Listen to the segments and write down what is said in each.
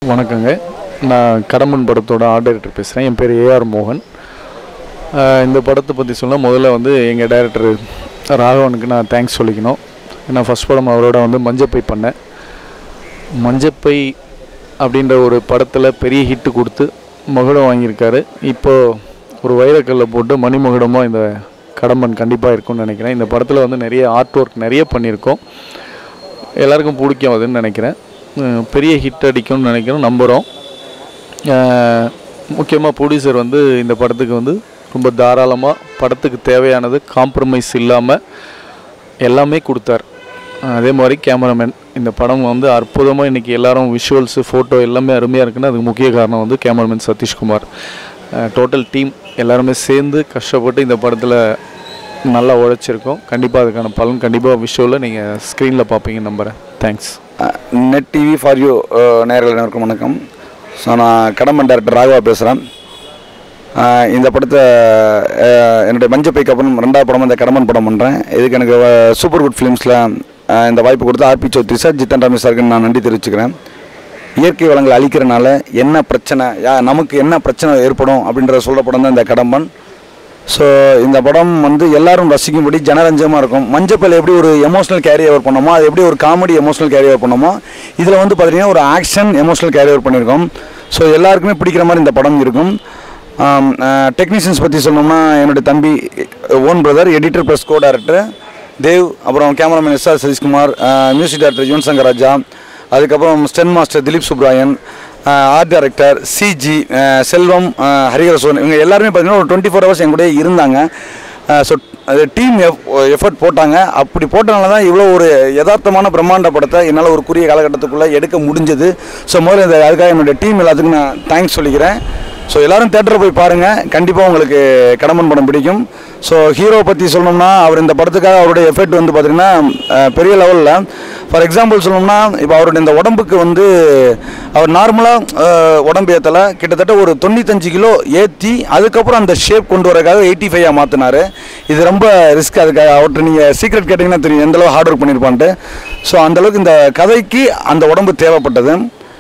வணக்கங்க நான் கடம்பன் படத்தோட ஆர்ட் டைரக்டர் பேசுகிறேன் என் பேர் ஏஆர் மோகன் ஆஹ் இந்த படத்தை பற்றி சொல்ல முதல்ல வந்து எங்கள் டைரக்டர் ராகவனுக்கு நான் தேங்க்ஸ் சொல்லிக்கணும் ஏன்னா ஃபஸ்ட் படம் அவரோட வந்து மஞ்சப்பை பண்ணேன் மஞ்சப்பை அப்படின்ற ஒரு படத்தில் பெரிய ஹிட்டு கொடுத்து மகுடம் வாங்கியிருக்காரு இப்போது ஒரு வைரக்கல்லை போட்டு மணிமகுடமாக இந்த கடம்பன் கண்டிப்பாக இருக்கும்னு நினைக்கிறேன் இந்த படத்தில் வந்து நிறைய ஆர்ட் ஒர்க் நிறைய பண்ணியிருக்கோம் எல்லாருக்கும் பிடிக்கும் அதுன்னு நினைக்கிறேன் அஹ் பெரிய ஹிட் அடிக்கும்னு நினைக்கிறோம் நம்புகிறோம் முக்கியமாக ப்ரொடியூசர் வந்து இந்த படத்துக்கு வந்து ரொம்ப தாராளமாக படத்துக்கு தேவையானது காம்ப்ரமைஸ் இல்லாமல் எல்லாமே கொடுத்தார் அஹ் அதே மாதிரி கேமராமேன் இந்த படம் வந்து அற்புதமாக இன்றைக்கி எல்லாரும் விஷுவல்ஸு ஃபோட்டோ எல்லாமே அருமையாக இருக்குன்னு அதுக்கு முக்கிய காரணம் வந்து கேமராமேன் சதீஷ்குமார் டோட்டல் டீம் எல்லாருமே சேர்ந்து கஷ்டப்பட்டு இந்த படத்தில் நல்லா உழைச்சிருக்கோம் கண்டிப்பாக அதுக்கான பலன் கண்டிப்பாக விஷுவலில் நீங்கள் ஸ்க்ரீனில் பார்ப்பீங்க நம்புகிறேன் thanks net TV for you நேர்கள் அனைவருக்கும் வணக்கம் ஸோ நான் கடம்பன் டேரக்டர் ராகவா பேசுகிறேன் இந்த படத்தை அஹ், என்னுடைய மஞ்சப்பைக்கு அப்புறம் ரெண்டாவது படம் இந்த கடம்பன் படம் பண்ணுறேன் இதுக்கு எனக்கு சூப்பர் குட் ஃபிலிம்ஸில் இந்த வாய்ப்பு கொடுத்த ஆர்பி சௌத்ரி சார் ஜித்தன் ராமி சாருக்கு நான் நன்றி தெரிவிச்சுக்கிறேன் இயற்கை வளங்களை அழிக்கிறனால என்ன பிரச்சனை யா நமக்கு என்ன பிரச்சனை ஏற்படும் அப்படின்றத சொல்கிற படம் தான் இந்த கடம்பன் ஸோ இந்த படம் வந்து எல்லாரும் ரசிக்கும்படி ஜனரஞ்சமாக இருக்கும் மஞ்சப்பல் எப்படி ஒரு எமோஷனல் கேரி ஓவர் பண்ணோமோ அது எப்படி ஒரு காமெடி எமோஷனல் கேரி ஓவர் பண்ணோமோ இதில் வந்து பார்த்தீங்கன்னா ஒரு ஆக்ஷன் எமோஷனல் கேரி ஓவர் பண்ணியிருக்கோம் ஸோ எல்லாருக்குமே பிடிக்கிற மாதிரி இந்த படம் இருக்கும் டெக்னீஷியன்ஸ் பற்றி சொல்லணும்னா என்னுடைய தம்பி own brother editor plus co director Dev அப்புறம் cameraman S R Sathishkumar music director Yuvan Shankar Raja அதுக்கப்புறம் stunt master Dhilip Subbarayan art director சிஜி செல்வம் அஹ், ஹரிஹரசோன் இவங்க எல்லாருமே பார்த்தீங்கன்னா ஒரு டுவெண்ட்டி ஃபோர் ஹவர்ஸ் என் கூடயே இருந்தாங்க ஸோ டீம் எஃபர்ட் போட்டாங்க அப்படி போட்டனால தான் இவ்வளோ ஒரு யதார்த்தமான பிரம்மாண்ட படத்தை என்னால் ஒரு குறுகிய காலகட்டத்துக்குள்ளே எடுக்க முடிஞ்சது ஸோ முதல்ல இந்த அதுக்காக என்னுடைய டீம் எல்லாத்துக்கும் நான் தேங்க்ஸ் சொல்லிக்கிறேன் ஸோ எல்லாரும் தேட்டரில் போய் பாருங்கள் கண்டிப்பாக உங்களுக்கு கடம்பன் படம் பிடிக்கும் ஸோ ஹீரோ பற்றி சொல்லணும்னா அவர் இந்த படத்துக்காக அவருடைய எஃபெக்ட் வந்து பார்த்திங்கன்னா அஹ், பெரிய லெவலில் ஃபார் எக்ஸாம்பிள் சொல்லணும்னா இப்போ அவருடைய இந்த உடம்புக்கு வந்து அவர் நார்மலாக உடம்பு ஏற்றலை கிட்டத்தட்ட ஒரு தொண்ணூத்தஞ்சு கிலோ ஏற்றி அதுக்கப்புறம் அந்த ஷேப் கொண்டு வரதுக்காக எயிட்டி ஃபைவாக மாற்றினார் இது ரொம்ப ரிஸ்க் அதுக்காக அவர்கிட்ட நீங்கள் சீக்ரெட் கேட்டிங்கன்னா தெரியும் எந்தளவு ஹார்ட் ஒர்க் பண்ணியிருப்பான்ட்டு ஸோ அந்தளவுக்கு இந்த கதைக்கு அந்த உடம்பு தேவைப்பட்டது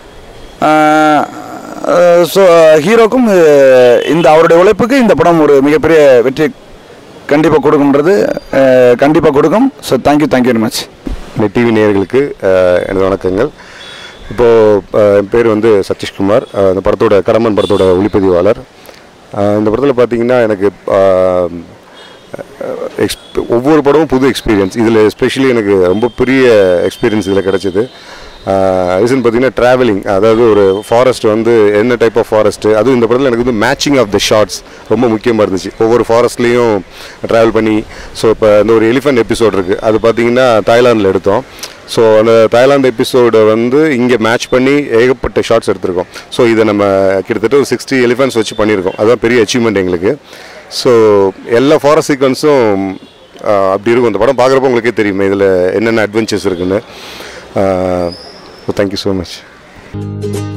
ஸோ ஹீரோக்கும் அஹ், இந்த அவருடைய உழைப்புக்கு இந்த படம் ஒரு மிகப்பெரிய வெற்றி கண்டிப்பாக கொடுக்கும்ன்றது கண்டிப்பாக கொடுக்கும் so thank you thank you very much இந்த டிவி நேயர்களுக்கு அஹ், எனது வணக்கங்கள் இப்போது என் பேர் வந்து சதீஷ்குமார் அஹ், இந்த படத்தோட கடம்பன் படத்தோட ஒளிப்பதிவாளர் அஹ், இந்த படத்தில் பார்த்தீங்கன்னா எனக்கு அஹ், எக்ஸ் ஒவ்வொரு படமும் புது எக்ஸ்பீரியன்ஸ் இதில் எஸ்பெஷலி எனக்கு ரொம்ப பெரிய எக்ஸ்பீரியன்ஸ் இதில் கிடச்சிது ரீசன் பார்த்தீங்கன்னா ட்ராவலிங் அதாவது ஒரு ஃபாரஸ்ட் வந்து என்ன டைப் ஆஃப் ஃபாரஸ்ட்டு அதுவும் இந்த படத்தில் எனக்கு வந்து மேட்சிங் ஆஃப் த ஷார்ட்ஸ் ரொம்ப முக்கியமாக இருந்துச்சு ஒவ்வொரு ஃபாரஸ்ட்லேயும் ட்ராவல் பண்ணி ஸோ இப்போ இந்த ஒரு எலிஃபென்ட் எபிசோட் இருக்குது அது பார்த்தீங்கன்னா தாய்லாந்தில் எடுத்தோம் ஸோ அந்த தாய்லாந்து எபிசோடை வந்து இங்கே மேட்ச் பண்ணி ஏகப்பட்ட ஷார்ட்ஸ் எடுத்திருக்கோம் ஸோ இதை நம்ம கிட்டத்தட்ட ஒரு சிக்ஸ்டி எலிஃபென்ட்ஸ் வச்சு பண்ணியிருக்கோம் அதுதான் பெரிய அச்சீவ்மெண்ட் எங்களுக்கு ஸோ எல்லா ஃபாரஸ்ட் சீக்வன்ஸும் அப்படி இருக்கும் இந்த படம் பார்க்குறப்ப உங்களுக்கே தெரியுமே இதில் என்னென்ன அட்வென்ச்சர்ஸ் இருக்குன்னு தேங்க்யூ ஸோ மச்